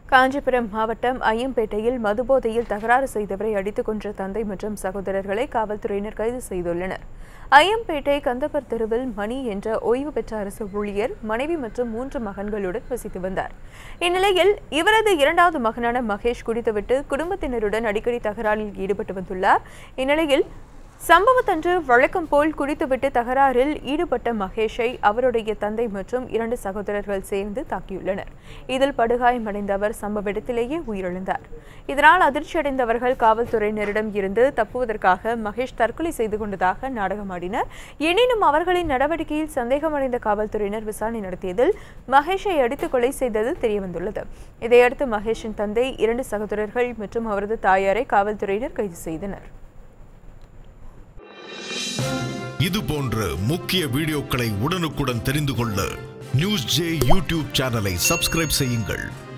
காஞ்சிபுரம் மாவட்டம் ஐயம்பேட்டையில் மதுபோதையில் தகராறு செய்தவரை அடித்துக் கொன்ற தந்தை மற்றும் சகோதரர்களை காவல்துறையினர் கைது செய்துள்ளனர் ஐயம்பேட்டை கந்தப்பர் தெருவில் மணி என்ற ஓய்வு பெற்ற அரசு ஊழியர் மனைவி மற்றும் மூன்று மகன்களுடன் வசித்து வந்தார் இந்நிலையில் இவரது இரண்டாவது மகனான மகேஷ் குடித்துவிட்டு குடும்பத்தினருடன் அடிக்கடி தகராறில் ஈடுபட்டு வந்துள்ளார் இந்நிலையில் சம்பவத்தன்று வழக்கம் போல் குடித்துவிட்டு தகராறில் ஈடுபட்ட மகேஷை அவருடைய தந்தை மற்றும் இரண்டு சகோதரர்கள் சேர்ந்து தாக்கியுள்ளனர் இதில் படுகாயமடைந்த அவர் சம்பவ இடத்திலேயே உயிரிழந்தார் இதனால் அதிர்ச்சியடைந்தவர்கள் காவல்துறையினரிடம் இருந்து தப்புவதற்காக மகேஷ் தற்கொலை செய்து கொண்டதாக நாடகமாடினர் எனினும் அவர்களின் நடவடிக்கையில் சந்தேகமடைந்த காவல்துறையினர் விசாரணை நடத்தியதில் மகேஷை அடித்து கொலை செய்தது தெரியவந்துள்ளது இதையடுத்து மகேஷின் தந்தை இரண்டு சகோதரர்கள் மற்றும் அவரது தாயாரை காவல்துறையினர் கைது செய்தனர் இது போன்ற முக்கிய வீடியோக்களை உடனுக்குடன் தெரிந்து கொள்ள நியூஸ் ஜே யூடியூப் சேனலை சப்ஸ்கிரைப் செய்யுங்கள்